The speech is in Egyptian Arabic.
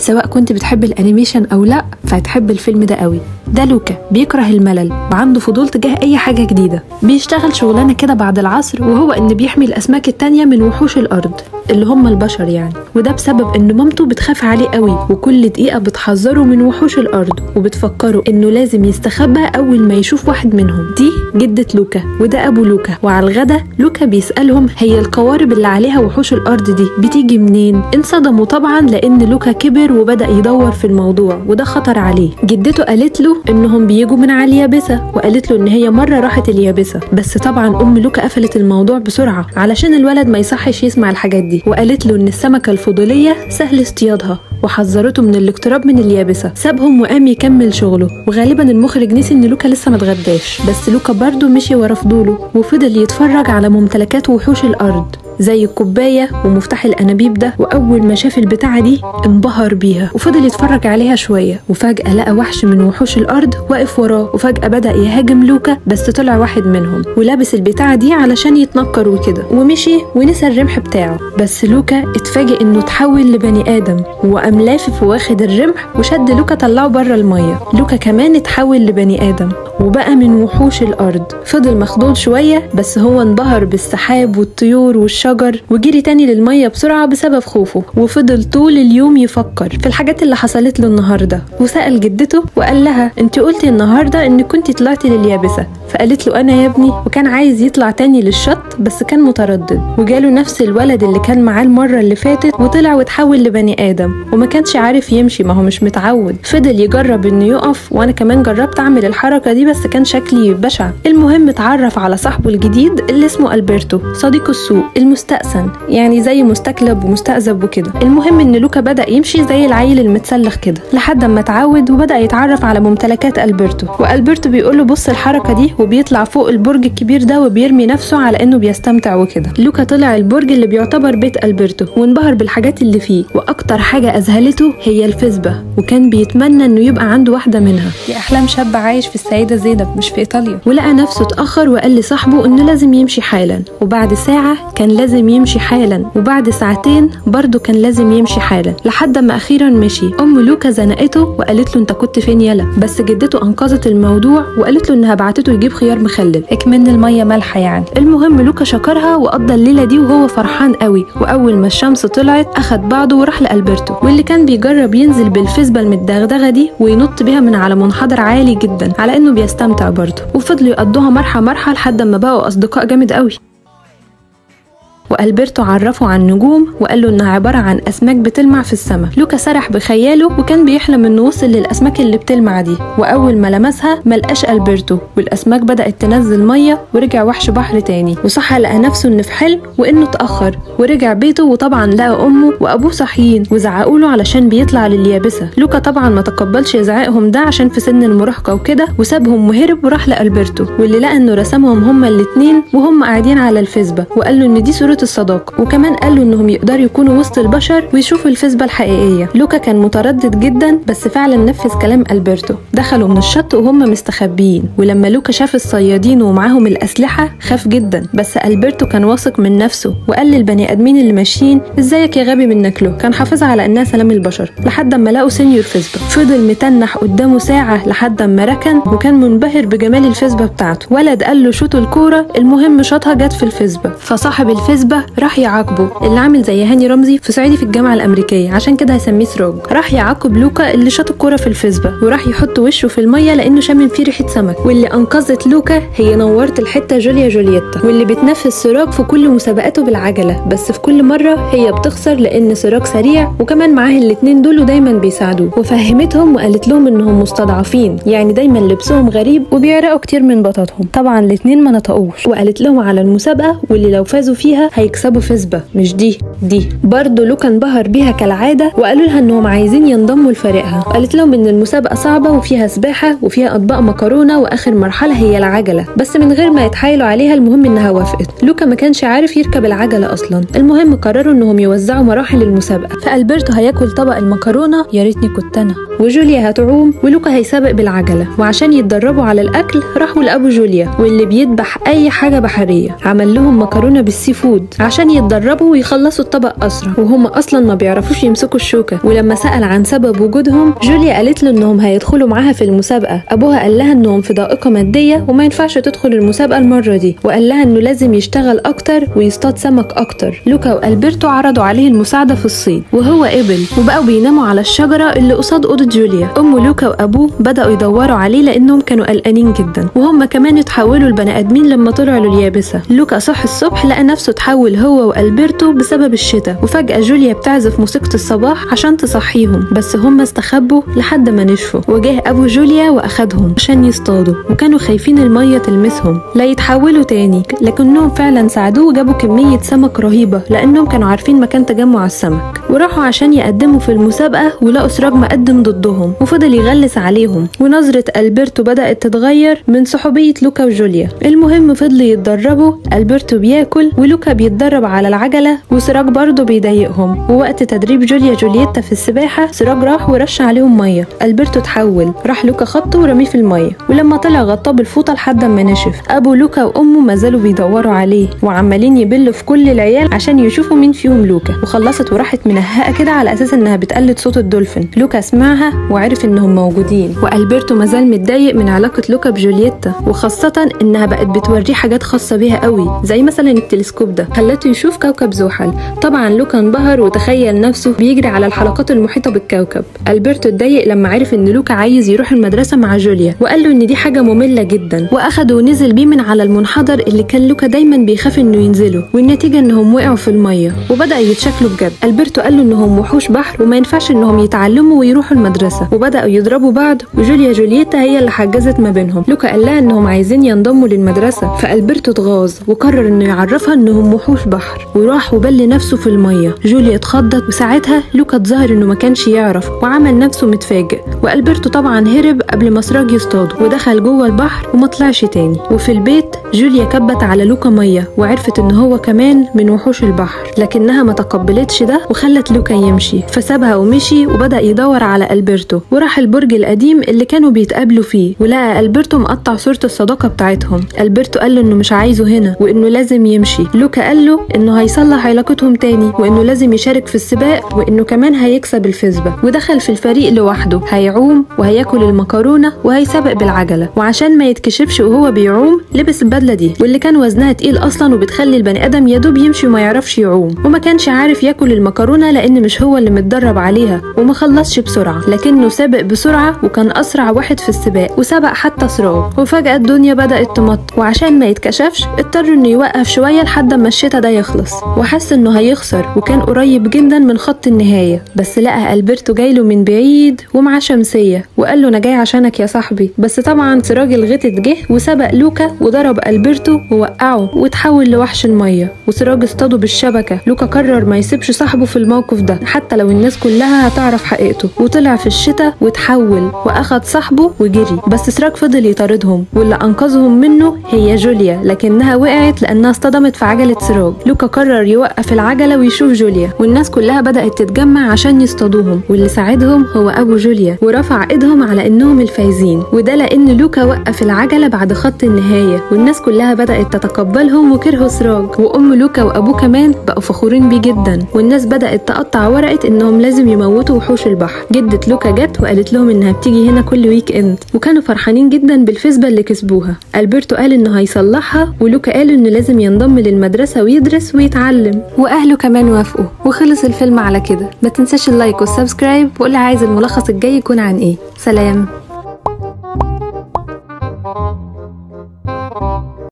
سواء كنت بتحب الانيميشن او لا فهتحب الفيلم ده قوي ده لوكا بيكره الملل وعنده فضول تجاه اي حاجه جديده بيشتغل شغلانه كده بعد العصر وهو ان بيحمي الاسماك التانية من وحوش الارض اللي هم البشر يعني وده بسبب ان مامته بتخاف عليه قوي وكل دقيقه بتحذره من وحوش الارض وبتفكره انه لازم يستخبى اول ما يشوف واحد منهم دي جده لوكا وده ابو لوكا وعلى الغدا لوكا بيسالهم هي القوارب اللي عليها وحوش الارض دي بتيجي منين انصدموا طبعا لان لوكا كبر وبدا يدور في الموضوع وده خطر عليه جدته قالت له انهم بيجوا من على اليابسه وقالت له ان هي مره راحت اليابسه بس طبعا ام لوكا قفلت الموضوع بسرعه علشان الولد ما يصحش يسمع الحاجات دي وقالت له ان السمكه الفضوليه سهل اصطيادها وحذرته من الاقتراب من اليابسه سابهم وقام يكمل شغله وغالبا المخرج نسي ان لوكا لسه ما اتغداش بس لوكا برضه مشي ورا فضوله وفضل يتفرج على ممتلكات وحوش الارض زي الكوباية ومفتاح الأنابيب ده وأول ما شاف البتاعة دي انبهر بيها وفضل يتفرج عليها شوية وفجأة لقى وحش من وحوش الأرض واقف وراه وفجأة بدأ يهاجم لوكا بس طلع واحد منهم ولابس البتاعة دي علشان يتنكر وكده ومشي ونسى الرمح بتاعه بس لوكا اتفاجئ إنه اتحول لبني آدم وقام لافف واخد الرمح وشد لوكا طلعه بره المية لوكا كمان اتحول لبني آدم وبقى من وحوش الأرض فضل مخضوض شوية بس هو انبهر بالسحاب والطيور والشجر وجري تاني للمية بسرعة بسبب خوفه وفضل طول اليوم يفكر في الحاجات اللي حصلت له النهاردة وسأل جدته وقال لها انت قلتي النهاردة انك كنت طلعتي لليابسة فقالت له انا يا ابني وكان عايز يطلع تاني للشط بس كان متردد وجاله نفس الولد اللي كان معاه المرة اللي فاتت وطلع وتحول لبني آدم وما كانش عارف يمشي ما هو مش متعود فضل يجرب انه يقف وانا كمان جربت اعمل الحركة دي بس كان شكلي بشع المهم اتعرف على صاحبه الجديد اللي اسمه البرتو صديق السوق المستأذن يعني زي مستكلب ومستأذب وكده المهم ان لوكا بدأ يمشي زي العيل المتسلخ كده لحد ما اتعود وبدأ يتعرف على ممتلكات البرتو والبرتو بيقول له بص الحركة دي وبيطلع فوق البرج الكبير ده وبيرمي نفسه على انه بيستمتع وكده لوكا طلع البرج اللي بيعتبر بيت البرتو وانبهر بالحاجات اللي فيه واكتر حاجة اذهلته هي الفسبة وكان بيتمنى انه يبقى عنده واحدة منها دي احلام شاب عايش في السيدة زينب مش في ايطاليا ولقى نفسه اتاخر وقال لصاحبه انه لازم يمشي حالا وبعد ساعه كان لازم يمشي حالا وبعد ساعتين برضه كان لازم يمشي حالا لحد ما اخيرا مشي ام لوكا زنقته وقالت له انت كنت فين يلا بس جدته انقذت الموضوع وقالت له انها بعتته يجيب خيار مخلل اكمن الميه مالحه يعني المهم لوكا شكرها وقضى الليله دي وهو فرحان قوي واول ما الشمس طلعت اخد بعضه وراح لالبرتو واللي كان بيجرب ينزل بالفسبه المدغدغه دي وينط بيها من على منحدر عالي جدا على انه بيستمتع برضه وفضلوا يقضوها مرحى مرحى لحد ما بقوا اصدقاء جامد قوي والبرتو عرفه عن نجوم وقال له انها عباره عن اسماك بتلمع في السماء لوكا سرح بخياله وكان بيحلم انه وصل للاسماك اللي بتلمع دي واول ما لمسها ملقاش البرتو والاسماك بدات تنزل ميه ورجع وحش بحر تاني وصحى لقى نفسه انه في حلم وانه اتاخر ورجع بيته وطبعا لقى امه وابوه صاحيين وزعقوا له علشان بيطلع لليابسه لوكا طبعا ما تقبلش زعائهم ده عشان في سن المراهقه وكده وسابهم وهرب وراح لالبرتو واللي لقى انه رسمهم هما الاتنين وهم قاعدين على الفسبه وقال له ان دي صوره الصداقة وكمان قالوا انهم يقدروا يكونوا وسط البشر ويشوفوا الفسبة الحقيقية لوكا كان متردد جدا بس فعلا نفذ كلام البرتو دخلوا من الشط وهم مستخبيين ولما لوكا شاف الصيادين ومعاهم الأسلحة خاف جدا بس البرتو كان واثق من نفسه وقال للبني آدمين اللي ماشيين ازيك يا غبي منك له كان حافظها على انها سلام البشر لحد ما لقوا سينيور فسبة فضل متنح قدامه ساعة لحد ما ركن وكان منبهر بجمال الفسبة بتاعته ولد قال له شوط الكورة المهم شاطها جت في الفسبة فصاحب الفسبة راح يعاقبه اللي عامل زي هاني رمزي في صعيدي في الجامعه الامريكيه عشان كده هيسميه سراج راح يعاقب لوكا اللي شاط الكوره في الفسبه وراح يحط وشه في الميه لانه شامم فيه ريحه سمك واللي انقذت لوكا هي نورت الحته جوليا جولييتا واللي بتنافس سراج في كل مسابقاته بالعجله بس في كل مره هي بتخسر لان سراج سريع وكمان معاه الاتنين دول ودايما بيساعدوه وفهمتهم وقالت لهم انهم مستضعفين يعني دايما لبسهم غريب وبيعرقوا كتير من بطاطهم طبعا الاتنين ما نطقوش وقالت لهم على المسابقه واللي لو فازوا فيها هيكسبوا فسبة مش دي دي برضه لوكا انبهر بيها كالعادة وقالوا لها انهم عايزين ينضموا لفريقها قالت لهم ان المسابقة صعبة وفيها سباحة وفيها اطباق مكرونة واخر مرحلة هي العجلة بس من غير ما يتحايلوا عليها المهم انها وافقت لوكا ما كانش عارف يركب العجلة اصلا المهم قرروا انهم يوزعوا مراحل المسابقة فالبرتو هياكل طبق المكرونة يا ريتني كنت انا وجوليا هتعوم ولوكا هيسابق بالعجلة وعشان يتدربوا على الاكل راحوا لابو جوليا واللي بيذبح اي حاجة بحرية عمل لهم مكرونة بالسي فود الصيود عشان يتدربوا ويخلصوا الطبق أسرع وهم أصلا ما بيعرفوش يمسكوا الشوكة ولما سأل عن سبب وجودهم جوليا قالت له إنهم هيدخلوا معاها في المسابقة أبوها قال لها إنهم في ضائقة مادية وما ينفعش تدخل المسابقة المرة دي وقال لها إنه لازم يشتغل أكتر ويصطاد سمك أكتر لوكا وألبرتو عرضوا عليه المساعدة في الصيد وهو قبل وبقوا بيناموا على الشجرة اللي قصاد أوضة جوليا أم لوكا وأبوه بدأوا يدوروا عليه لأنهم كانوا قلقانين جدا وهم كمان اتحولوا لبني آدمين لما طلعوا لليابسة لوكا صح الصبح لقى نفسه اتحول هو وألبرتو بسبب الشتاء وفجأة جوليا بتعزف موسيقى الصباح عشان تصحيهم بس هم استخبوا لحد ما نشفوا وجه أبو جوليا وأخدهم عشان يصطادوا وكانوا خايفين المية تلمسهم لا يتحولوا تاني لكنهم فعلا ساعدوه وجابوا كمية سمك رهيبة لأنهم كانوا عارفين مكان تجمع السمك وراحوا عشان يقدموا في المسابقة ولقوا سراج مقدم ضدهم وفضل يغلس عليهم ونظرة ألبرتو بدأت تتغير من صحوبية لوكا وجوليا المهم فضلوا يتدربوا ألبرتو بياكل ولوكا بيتدرب على العجلة وسراج برضه بيضايقهم ووقت تدريب جوليا جولييتا في السباحة سراج راح ورش عليهم مية ألبرتو اتحول راح لوكا خبطه ورميه في المية ولما طلع غطاه بالفوطة لحد ما نشف أبو لوكا وأمه ما زالوا بيدوروا عليه وعمالين يبلوا في كل العيال عشان يشوفوا مين فيهم لوكا وخلصت وراحت منهقة كده على أساس إنها بتقلد صوت الدولفين لوكا سمعها وعرف إنهم موجودين وألبرتو ما زال متضايق من علاقة لوكا بجولييتا وخاصة إنها بقت بتوريه حاجات خاصة بيها قوي زي مثلا التلسكوب ده خلته يشوف كوكب زحل طبعا لوكا انبهر وتخيل نفسه بيجري على الحلقات المحيطة بالكوكب ألبرتو اتضايق لما عرف إن لوكا عايز يروح المدرسة مع جوليا وقال له إن دي حاجة مملة جدا وأخده ونزل بيه من على المنحدر اللي كان لوكا دايما بيخاف إنه ينزله والنتيجة إنهم وقعوا في المية وبدأ يتشكلوا بجد ألبرتو قال له إنهم وحوش بحر وما ينفعش إنهم يتعلموا ويروحوا المدرسة وبدأوا يضربوا بعض وجوليا جولييتا هي اللي حجزت ما بينهم لوكا قال لها إنهم عايزين ينضموا للمدرسة فألبرتو اتغاظ وقرر إنه يعرفها إنهم وحوش بحر وراح وبل نفسه في المية جوليا اتخضت وساعتها لوكا اتظاهر إنه ما كانش يعرف وعمل نفسه متفاجئ وألبرتو طبعا هرب قبل ما سراج يصطاده ودخل جوه البحر وما طلعش تاني وفي البيت جوليا كبت على لوكا مية وعرفت إن هو كمان من وحوش البحر لكنها ما تقبلتش ده وخلت لوكا يمشي فسابها ومشي وبدأ يدور على ألبرتو وراح البرج القديم اللي كانوا بيتقابلوا فيه ولقى ألبرتو مقطع صورة الصداقة بتاعتهم ألبرتو قال له إنه مش عايزه هنا وإنه لازم يمشي لوكا قال له إنه هيصلح علاقتهم تاني وإنه لازم يشارك في السباق وإنه كمان هيكسب الفسبة ودخل في الفريق لوحده هيعوم وهياكل المكرونة وهيسابق بالعجلة وعشان ما يتكشفش وهو بيعوم لبس البدلة دي واللي كان وزنها تقيل أصلا وبتخلي البني آدم يدوب يمشي وما يعرفش يعوم وما كانش عارف ياكل المكرونة لأن مش هو اللي متدرب عليها وما خلصش بسرعة لكنه سابق بسرعة وكان أسرع واحد في السباق وسبق حتى سراج وفجأة الدنيا بدأت تمطر وعشان ما يتكشفش اضطر إنه يوقف شوية لحد ما الشتا ده يخلص وحس إنه هيخسر وكان قريب جدا من خط النهاية بس لقى ألبرتو جايله من بعيد ومعاه شمسية وقال له أنا جاي عشانك يا صاحبي بس طبعا سراج الغتت جه وسبق لوكا وضرب ألبرتو ووقعه وتحول لوحش المية وسراج اصطاده بالشبكة لوكا قرر ما يسيبش صاحبه في الموقف ده حتى لو الناس كلها هتعرف حقيقته وطلع في الشتاء وتحول وأخد صاحبه وجري بس سراج فضل يطاردهم واللي أنقذهم منه هي جوليا لكنها وقعت لأنها اصطدمت في عجلة سراج لوكا قرر يوقف العجلة ويشوف جوليا والناس كلها بدأت تتجمع عشان يصطادوهم واللي ساعدهم هو أبو جوليا ورفع إيدهم على إنهم الفايزين وده لأن لوكا وقف العجلة بعد خط النهاية والناس كلها بدأت تتقبلهم وكرهوا سراج وأم لوكا وأبوه كمان بقوا فخورين بيه جدا والناس بدأت تقطع ورقة إنهم لازم يموتوا وحوش البحر جدة لوكا جت وقالت لهم إنها بتيجي هنا كل ويك إند وكانوا فرحانين جدا بالفسبة اللي كسبوها ألبرتو قال إنه هيصلحها ولوكا قال إنه لازم ينضم للمدرسة ويدرس ويتعلم وأهله كمان وافقوا وخلص الفيلم على كده ما تنساش اللايك والسبسكرايب وقولي عايز الملخص الجاي يكون عن إيه سلام